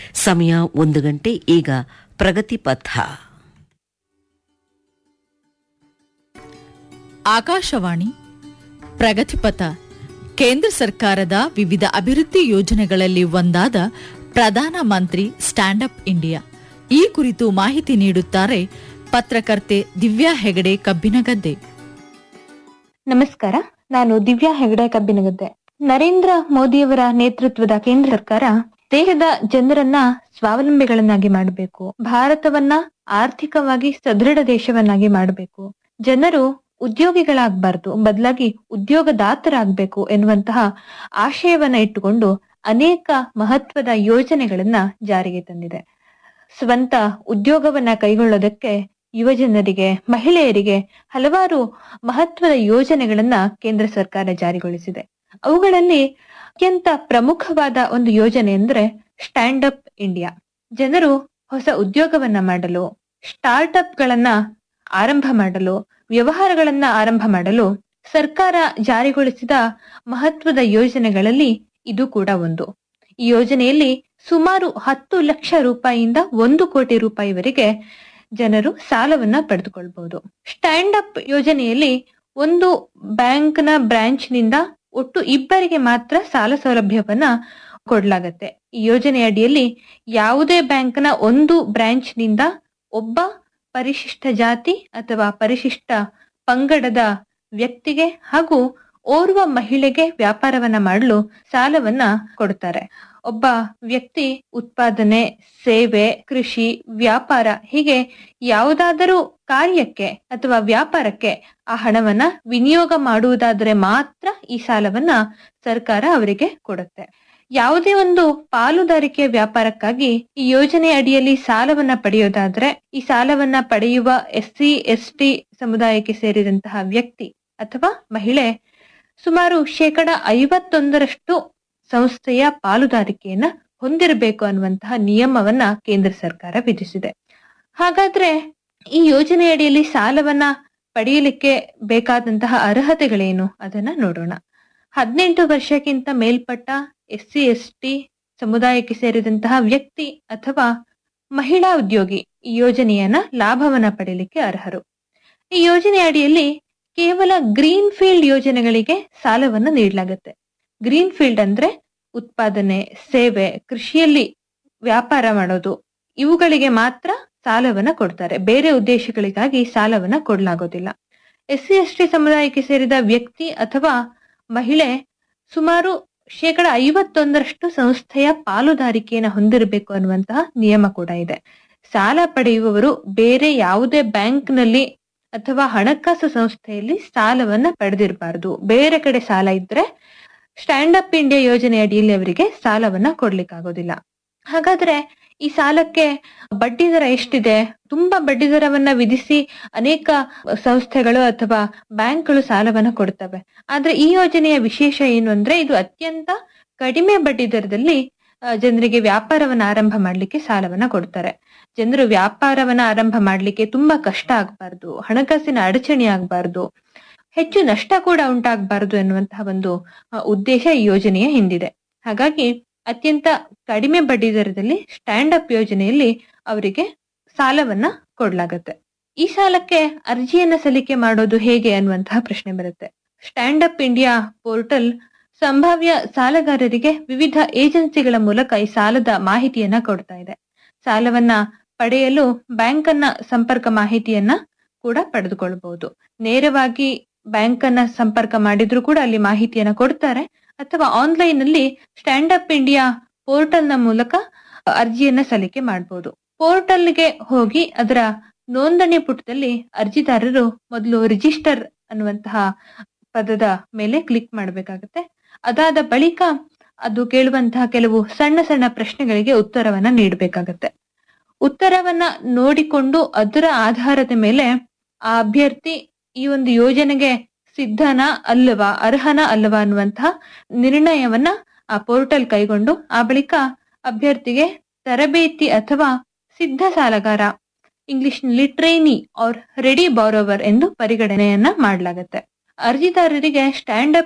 ಸಮಯ ಒಂದು ಗಂಟೆ ಈಗ ಪ್ರಗತಿ ಪಥ ಆಕಾಶವಾಣಿ ಪ್ರಗತಿಪಥ ಕೇಂದ್ರ ಸರ್ಕಾರದ ವಿವಿಧ ಅಭಿವೃದ್ಧಿ ಯೋಜನೆಗಳಲ್ಲಿ ಒಂದಾದ ಪ್ರಧಾನ ಮಂತ್ರಿ ಸ್ಟ್ಯಾಂಡ್ ಅಪ್ ಇಂಡಿಯಾ ಈ ಕುರಿತು ಮಾಹಿತಿ ನೀಡುತ್ತಾರೆ ಪತ್ರಕರ್ತೆ ದಿವ್ಯಾ ಹೆಗಡೆ ಕಬ್ಬಿನಗದ್ದೆ ನಮಸ್ಕಾರ ನಾನು ದಿವ್ಯಾ ಹೆಗಡೆ ಕಬ್ಬಿನಗದ್ದೆ ನರೇಂದ್ರ ಮೋದಿಯವರ ನೇತೃತ್ವದ ಕೇಂದ್ರ ಸರ್ಕಾರ ದೇಶದ ಜನರನ್ನ ಸ್ವಾವಲಂಬಿಗಳನ್ನಾಗಿ ಮಾಡಬೇಕು ಭಾರತವನ್ನ ಆರ್ಥಿಕವಾಗಿ ಸದೃಢ ದೇಶವನ್ನಾಗಿ ಮಾಡಬೇಕು ಜನರು ಉದ್ಯೋಗಿಗಳಾಗಬಾರ್ದು ಬದಲಾಗಿ ಉದ್ಯೋಗದಾತರಾಗಬೇಕು ಎನ್ನುವಂತಹ ಆಶಯವನ್ನ ಇಟ್ಟುಕೊಂಡು ಅನೇಕ ಮಹತ್ವದ ಯೋಜನೆಗಳನ್ನ ಜಾರಿಗೆ ತಂದಿದೆ ಸ್ವಂತ ಉದ್ಯೋಗವನ್ನ ಕೈಗೊಳ್ಳೋದಕ್ಕೆ ಯುವಜನರಿಗೆ ಮಹಿಳೆಯರಿಗೆ ಹಲವಾರು ಮಹತ್ವದ ಯೋಜನೆಗಳನ್ನ ಕೇಂದ್ರ ಸರ್ಕಾರ ಜಾರಿಗೊಳಿಸಿದೆ ಅವುಗಳಲ್ಲಿ ಅತ್ಯಂತ ಪ್ರಮುಖವಾದ ಒಂದು ಯೋಜನೆ ಅಂದ್ರೆ ಸ್ಟ್ಯಾಂಡ್ ಅಪ್ ಇಂಡಿಯಾ ಜನರು ಹೊಸ ಉದ್ಯೋಗವನ್ನ ಮಾಡಲು ಸ್ಟಾರ್ಟ್ ಅಪ್ ಗಳನ್ನ ಆರಂಭ ಮಾಡಲು ವ್ಯವಹಾರಗಳನ್ನ ಆರಂಭ ಮಾಡಲು ಸರ್ಕಾರ ಜಾರಿಗೊಳಿಸಿದ ಮಹತ್ವದ ಯೋಜನೆಗಳಲ್ಲಿ ಇದು ಕೂಡ ಒಂದು ಈ ಯೋಜನೆಯಲ್ಲಿ ಸುಮಾರು ಹತ್ತು ಲಕ್ಷ ರೂಪಾಯಿಯಿಂದ ಒಂದು ಕೋಟಿ ರೂಪಾಯಿವರೆಗೆ ಜನರು ಸಾಲವನ್ನ ಪಡೆದುಕೊಳ್ಬಹುದು ಸ್ಟ್ಯಾಂಡ್ ಅಪ್ ಯೋಜನೆಯಲ್ಲಿ ಒಂದು ಬ್ಯಾಂಕ್ನ ಬ್ರಾಂಚ್ ನಿಂದ ಒಟ್ಟು ಇಬ್ಬರಿಗೆ ಮಾತ್ರ ಸಾಲ ಸೌಲಭ್ಯವನ್ನ ಕೊಡ್ಲಾಗತ್ತೆ ಈ ಯೋಜನೆ ಅಡಿಯಲ್ಲಿ ಯಾವುದೇ ಬ್ಯಾಂಕ್ನ ಒಂದು ಬ್ರಾಂಚ್ ನಿಂದ ಒಬ್ಬ ಪರಿಶಿಷ್ಟ ಜಾತಿ ಅಥವಾ ಪರಿಶಿಷ್ಟ ಪಂಗಡದ ವ್ಯಕ್ತಿಗೆ ಹಾಗೂ ಓರ್ವ ಮಹಿಳೆಗೆ ವ್ಯಾಪಾರವನ್ನ ಮಾಡಲು ಸಾಲವನ್ನ ಕೊಡ್ತಾರೆ ಒಬ್ಬ ವ್ಯಕ್ತಿ ಉತ್ಪಾದನೆ ಸೇವೆ ಕೃಷಿ ವ್ಯಾಪಾರ ಹೀಗೆ ಯಾವುದಾದರೂ ಕಾರ್ಯಕ್ಕೆ ಅಥವಾ ವ್ಯಾಪಾರಕ್ಕೆ ಆ ಹಣವನ್ನ ವಿನಿಯೋಗ ಮಾಡುವುದಾದರೆ ಮಾತ್ರ ಈ ಸಾಲವನ್ನ ಸರ್ಕಾರ ಅವರಿಗೆ ಕೊಡುತ್ತೆ ಯಾವುದೇ ಒಂದು ಪಾಲುದಾರಿಕೆ ವ್ಯಾಪಾರಕ್ಕಾಗಿ ಈ ಯೋಜನೆ ಅಡಿಯಲ್ಲಿ ಸಾಲವನ್ನ ಪಡೆಯೋದಾದ್ರೆ ಈ ಸಾಲವನ್ನ ಪಡೆಯುವ ಎಸ್ ಸಿ ಎಸ್ ಟಿ ಸಮುದಾಯಕ್ಕೆ ಸೇರಿದಂತಹ ವ್ಯಕ್ತಿ ಅಥವಾ ಮಹಿಳೆ ಸುಮಾರು ಶೇಕಡ ಐವತ್ತೊಂದರಷ್ಟು ಸಂಸ್ಥೆಯ ಪಾಲುದಾರಿಕೆಯನ್ನ ಹೊಂದಿರಬೇಕು ಅನ್ನುವಂತಹ ನಿಯಮವನ್ನ ಕೇಂದ್ರ ಸರ್ಕಾರ ವಿಧಿಸಿದೆ ಹಾಗಾದ್ರೆ ಈ ಯೋಜನೆ ಅಡಿಯಲ್ಲಿ ಸಾಲವನ್ನ ಪಡೆಯಲಿಕ್ಕೆ ಬೇಕಾದಂತಹ ಅರ್ಹತೆಗಳೇನು ಅದನ್ನ ನೋಡೋಣ ಹದಿನೆಂಟು ವರ್ಷಕ್ಕಿಂತ ಮೇಲ್ಪಟ್ಟ ಎಸ್ ಸಿ ಎಸ್ ಟಿ ಸಮುದಾಯಕ್ಕೆ ಸೇರಿದಂತಹ ವ್ಯಕ್ತಿ ಅಥವಾ ಮಹಿಳಾ ಉದ್ಯೋಗಿ ಈ ಯೋಜನೆಯನ್ನ ಲಾಭವನ್ನ ಪಡೆಯಲಿಕ್ಕೆ ಅರ್ಹರು ಈ ಯೋಜನೆ ಅಡಿಯಲ್ಲಿ ಕೇವಲ ಗ್ರೀನ್ ಫೀಲ್ಡ್ ಯೋಜನೆಗಳಿಗೆ ಸಾಲವನ್ನ ನೀಡಲಾಗುತ್ತೆ ಗ್ರೀನ್ ಫೀಲ್ಡ್ ಅಂದ್ರೆ ಉತ್ಪಾದನೆ ಸೇವೆ ಕೃಷಿಯಲ್ಲಿ ವ್ಯಾಪಾರ ಮಾಡೋದು ಇವುಗಳಿಗೆ ಮಾತ್ರ ಸಾಲವನ್ನ ಕೊಡ್ತಾರೆ ಬೇರೆ ಉದ್ದೇಶಗಳಿಗಾಗಿ ಸಾಲವನ್ನ ಕೊಡಲಾಗೋದಿಲ್ಲ ಎಸ್ ಸಿ ಎಸ್ ಟಿ ಸಮುದಾಯಕ್ಕೆ ಸೇರಿದ ವ್ಯಕ್ತಿ ಅಥವಾ ಮಹಿಳೆ ಸುಮಾರು ಶೇಕಡ ಐವತ್ತೊಂದರಷ್ಟು ಸಂಸ್ಥೆಯ ಪಾಲುದಾರಿಕೆಯನ್ನು ಹೊಂದಿರಬೇಕು ಅನ್ನುವಂತಹ ನಿಯಮ ಕೂಡ ಇದೆ ಸಾಲ ಪಡೆಯುವವರು ಬೇರೆ ಯಾವುದೇ ಬ್ಯಾಂಕ್ನಲ್ಲಿ ಅಥವಾ ಹಣಕಾಸು ಸಂಸ್ಥೆಯಲ್ಲಿ ಸಾಲವನ್ನ ಪಡೆದಿರಬಾರದು ಬೇರೆ ಕಡೆ ಸಾಲ ಇದ್ರೆ ಸ್ಟ್ಯಾಂಡ್ ಅಪ್ ಇಂಡಿಯಾ ಯೋಜನೆ ಅಡಿಯಲ್ಲಿ ಅವರಿಗೆ ಸಾಲವನ್ನ ಕೊಡ್ಲಿಕ್ಕಾಗೋದಿಲ್ಲ ಹಾಗಾದ್ರೆ ಈ ಸಾಲಕ್ಕೆ ಬಡ್ಡಿ ದರ ಎಷ್ಟಿದೆ ತುಂಬಾ ಬಡ್ಡಿ ದರವನ್ನ ವಿಧಿಸಿ ಅನೇಕ ಸಂಸ್ಥೆಗಳು ಅಥವಾ ಬ್ಯಾಂಕ್ಗಳು ಸಾಲವನ್ನ ಕೊಡ್ತವೆ ಆದ್ರೆ ಈ ಯೋಜನೆಯ ವಿಶೇಷ ಏನು ಅಂದ್ರೆ ಇದು ಅತ್ಯಂತ ಕಡಿಮೆ ಬಡ್ಡಿ ದರದಲ್ಲಿ ಆ, ಜನರಿಗೆ ವ್ಯಾಪಾರವನ್ನ ಆರಂಭ ಮಾಡ್ಲಿಕ್ಕೆ ಸಾಲವನ್ನ ಕೊಡ್ತಾರೆ ಜನರು ವ್ಯಾಪಾರವನ್ನ ಆರಂಭ ಮಾಡ್ಲಿಕ್ಕೆ ತುಂಬಾ ಕಷ್ಟ ಆಗ್ಬಾರ್ದು ಹಣಕಾಸಿನ ಅಡಚಣೆ ಆಗ್ಬಾರ್ದು ಹೆಚ್ಚು ನಷ್ಟ ಕೂಡ ಉಂಟಾಗಬಾರದು ಎನ್ನುವಂತಹ ಒಂದು ಆ, ಉದ್ದೇಶ ಈ ಯೋಜನೆಯ ಹಿಂದಿದೆ ಹಾಗಾಗಿ ಅತ್ಯಂತ ಕಡಿಮೆ ಬಡ್ಡಿ ದರದಲ್ಲಿ ಸ್ಟ್ಯಾಂಡ್ ಅಪ್ ಯೋಜನೆಯಲ್ಲಿ ಅವರಿಗೆ ಸಾಲವನ್ನ ಕೊಡ್ಲಾಗತ್ತೆ ಈ ಸಾಲಕ್ಕೆ ಅರ್ಜಿಯನ್ನ ಸಲ್ಲಿಕೆ ಮಾಡೋದು ಹೇಗೆ ಅನ್ನುವಂತಹ ಪ್ರಶ್ನೆ ಬರುತ್ತೆ ಸ್ಟ್ಯಾಂಡ್ ಅಪ್ ಇಂಡಿಯಾ ಪೋರ್ಟಲ್ ಸಂಭಾವ್ಯ ಸಾಲಗಾರರಿಗೆ ವಿವಿಧ ಏಜೆನ್ಸಿಗಳ ಮೂಲಕ ಈ ಸಾಲದ ಮಾಹಿತಿಯನ್ನ ಕೊಡ್ತಾ ಇದೆ ಸಾಲವನ್ನ ಪಡೆಯಲು ಬ್ಯಾಂಕ್ ಅನ್ನ ಸಂಪರ್ಕ ಮಾಹಿತಿಯನ್ನ ಕೂಡ ಪಡೆದುಕೊಳ್ಳಬಹುದು ನೇರವಾಗಿ ಬ್ಯಾಂಕ್ ಅನ್ನ ಸಂಪರ್ಕ ಮಾಡಿದ್ರು ಕೂಡ ಅಲ್ಲಿ ಮಾಹಿತಿಯನ್ನ ಕೊಡ್ತಾರೆ ಅಥವಾ ಆನ್ಲೈನ್ ಅಲ್ಲಿ ಸ್ಟ್ಯಾಂಡ್ ಅಪ್ ಇಂಡಿಯಾ ಪೋರ್ಟಲ್ ನ ಮೂಲಕ ಅರ್ಜಿಯನ್ನ ಸಲ್ಲಿಕೆ ಮಾಡಬಹುದು ಪೋರ್ಟಲ್ಗೆ ಹೋಗಿ ಅದರ ನೋಂದಣಿ ಪುಟದಲ್ಲಿ ಅರ್ಜಿದಾರರು ಮೊದಲು ರಿಜಿಸ್ಟರ್ ಅನ್ನುವಂತಹ ಪದದ ಮೇಲೆ ಕ್ಲಿಕ್ ಮಾಡಬೇಕಾಗತ್ತೆ ಅದಾದ ಬಳಿಕ ಅದು ಕೇಳುವಂತಹ ಕೆಲವು ಸಣ್ಣ ಸಣ್ಣ ಪ್ರಶ್ನೆಗಳಿಗೆ ಉತ್ತರವನ್ನ ನೀಡಬೇಕಾಗತ್ತೆ ಉತ್ತರವನ್ನ ನೋಡಿಕೊಂಡು ಅದರ ಆಧಾರದ ಮೇಲೆ ಆ ಅಭ್ಯರ್ಥಿ ಈ ಒಂದು ಯೋಜನೆಗೆ ಸಿದ್ಧನ ಅಲ್ಲವಾ ಅರ್ಹನ ಅಲ್ಲವಾ ಅನ್ನುವಂತಹ ನಿರ್ಣಯವನ್ನ ಆ ಪೋರ್ಟಲ್ ಕೈಗೊಂಡು ಆ ಬಳಿಕ ಅಭ್ಯರ್ಥಿಗೆ ತರಬೇತಿ ಅಥವಾ ಸಿದ್ಧ ಸಾಲಗಾರ ಇಂಗ್ಲಿಷ್ನಲ್ಲಿ ಟ್ರೈನಿ ಆರ್ ರೆಡಿ ಬಾರೋವರ್ ಎಂದು ಪರಿಗಣನೆಯನ್ನ ಮಾಡಲಾಗುತ್ತೆ ಅರ್ಜಿದಾರರಿಗೆ ಸ್ಟ್ಯಾಂಡ್ ಅಪ್